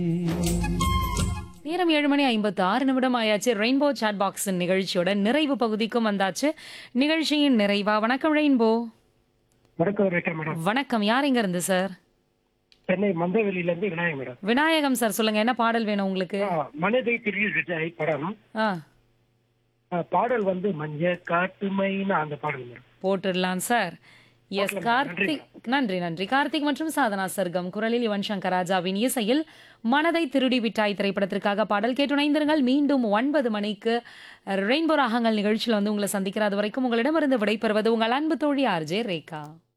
நேரம் ஏழு மணி ஐம்பத்து ஆறு நிமிடம் ஆயாச்சு ரெயின்போ சாட் பாக்ஸ் நிகழ்ச்சியோட நிறைவு பகுதிக்கும் வந்தாச்சு நிகழ்ச்சியின் நிறைவா வணக்கம் ரெயின்போ வணக்கம் ரேட்டா மேடம் வணக்கம் யார் இங்க இருந்து சார் சென்னை மந்தவெளியில இருந்து விநாயகம் மேடம் விநாயகம் சார் சொல்லுங்க என்ன பாடல் வேணும் உங்களுக்கு ஆ, மனதை திரிய விஜய் படம் ஆ ஆ, பாடல் வந்து மஞ்ச காட்டு மைனா அந்த பாடல் மேடம் போட்டுடலாம் சார் எஸ் கார்த்திக் நன்றி நன்றி கார்த்திக் மற்றும் சாதனா சர்க்கம் குரலில் யுவன் சங்கர் ராஜாவின் இசையில் மனதை திருடி விட்டாய் திரைப்படத்திற்காக பாடல் கேட்டுணைந்திருங்கள் மீண்டும் ஒன்பது மணிக்கு ரெயின்போ ராகங்கள் நிகழ்ச்சியில் வந்து உங்களை சந்திக்கிற அது வரைக்கும் உங்களிடமிருந்து விடைபெறுவது உங்கள் அன்பு தோழி ஆர்ஜே ரேகா